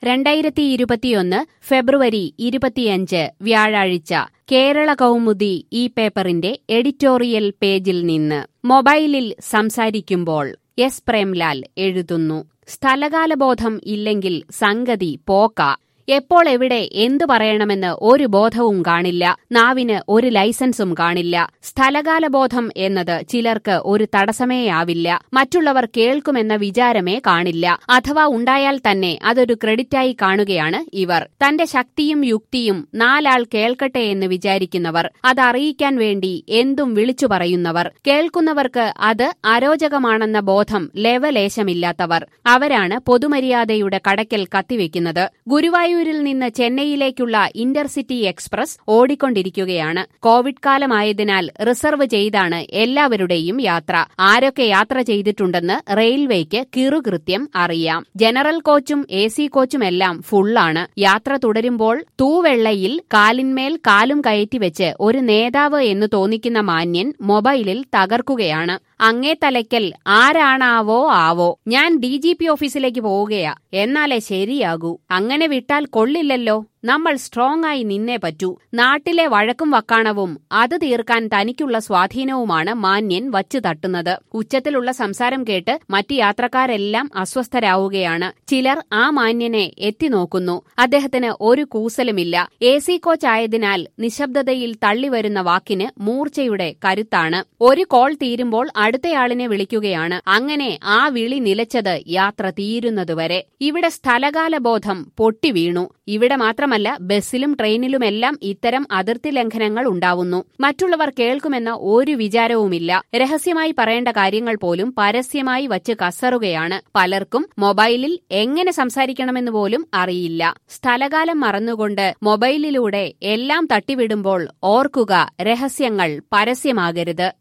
രണ്ടായിരത്തി ഇരുപത്തിയൊന്ന് ഫെബ്രുവരി ഇരുപത്തിയഞ്ച് വ്യാഴാഴ്ച കേരള കൗമുദി ഈ പേപ്പറിന്റെ എഡിറ്റോറിയൽ പേജിൽ നിന്ന് മൊബൈലിൽ സംസാരിക്കുമ്പോൾ എസ് പ്രേംലാൽ എഴുതുന്നു സ്ഥലകാലബോധം ഇല്ലെങ്കിൽ സംഗതി പോക്ക എപ്പോൾ എവിടെ എന്തു പറയണമെന്ന് ഒരു ബോധവും കാണില്ല നാവിന് ഒരു ലൈസൻസും കാണില്ല സ്ഥലകാലബോധം എന്നത് ചിലർക്ക് ഒരു തടസ്സമേയാവില്ല മറ്റുള്ളവർ കേൾക്കുമെന്ന വിചാരമേ കാണില്ല അഥവാ ഉണ്ടായാൽ തന്നെ അതൊരു ക്രെഡിറ്റായി കാണുകയാണ് ഇവർ തന്റെ ശക്തിയും യുക്തിയും നാലാൾ കേൾക്കട്ടെ എന്ന് വിചാരിക്കുന്നവർ അതറിയിക്കാൻ വേണ്ടി എന്തും വിളിച്ചു പറയുന്നവർ കേൾക്കുന്നവർക്ക് അത് അരോചകമാണെന്ന ബോധം ലെവലേശമില്ലാത്തവർ അവരാണ് പൊതുമര്യാദയുടെ കടക്കൽ കത്തിവെക്കുന്നത് ഗുരുവായൂരിൽ നിന്ന് ചെന്നൈയിലേക്കുള്ള ഇന്റർസിറ്റി എക്സ്പ്രസ് ഓടിക്കൊണ്ടിരിക്കുകയാണ് കോവിഡ് കാലമായതിനാൽ റിസർവ് ചെയ്താണ് എല്ലാവരുടെയും യാത്ര ആരൊക്കെ യാത്ര ചെയ്തിട്ടുണ്ടെന്ന് റെയിൽവേക്ക് കിറുകൃത്യം അറിയാം ജനറൽ കോച്ചും എ സി കോച്ചുമെല്ലാം ഫുള്ളാണ് യാത്ര തുടരുമ്പോൾ തൂവെള്ളയിൽ കാലിന്മേൽ കാലും കയറ്റിവെച്ച് ഒരു നേതാവ് എന്ന് തോന്നിക്കുന്ന മാന്യൻ മൊബൈലിൽ തകർക്കുകയാണ് അങ്ങേ തലയ്ക്കൽ ആരാണാവോ ആവോ ഞാൻ ഡി ജി പി ഓഫീസിലേക്ക് പോവുകയാ എന്നാലേ ശരിയാകൂ അങ്ങനെ വിട്ടാൽ കൊള്ളില്ലല്ലോ നമ്മൾ സ്ട്രോങ് ആയി നിന്നേ പറ്റൂ നാട്ടിലെ വഴക്കും വക്കാണവും അത് തീർക്കാൻ തനിക്കുള്ള സ്വാധീനവുമാണ് മാന്യൻ വച്ചു തട്ടുന്നത് ഉച്ചത്തിലുള്ള സംസാരം കേട്ട് മറ്റു യാത്രക്കാരെല്ലാം അസ്വസ്ഥരാവുകയാണ് ചിലർ ആ മാന്യനെ എത്തിനോക്കുന്നു അദ്ദേഹത്തിന് ഒരു കൂസലുമില്ല എ സി കോച്ച് ആയതിനാൽ നിശബ്ദതയിൽ തള്ളിവരുന്ന വാക്കിന് മൂർച്ചയുടെ കരുത്താണ് ഒരു കോൾ തീരുമ്പോൾ അടുത്തയാളിനെ വിളിക്കുകയാണ് അങ്ങനെ ആ വിളി നിലച്ചത് യാത്ര തീരുന്നതുവരെ ഇവിടെ സ്ഥലകാലബോധം പൊട്ടിവീണു ഇവിടെ മാത്രമല്ല ബസ്സിലും ട്രെയിനിലുമെല്ലാം ഇത്തരം അതിർത്തി ലംഘനങ്ങൾ ഉണ്ടാവുന്നു മറ്റുള്ളവർ കേൾക്കുമെന്ന ഒരു വിചാരവുമില്ല രഹസ്യമായി പറയേണ്ട കാര്യങ്ങൾ പോലും പരസ്യമായി വച്ച് കസറുകയാണ് പലർക്കും മൊബൈലിൽ എങ്ങനെ സംസാരിക്കണമെന്ന് പോലും അറിയില്ല സ്ഥലകാലം മറന്നുകൊണ്ട് മൊബൈലിലൂടെ എല്ലാം തട്ടിവിടുമ്പോൾ ഓർക്കുക രഹസ്യങ്ങൾ പരസ്യമാകരുത്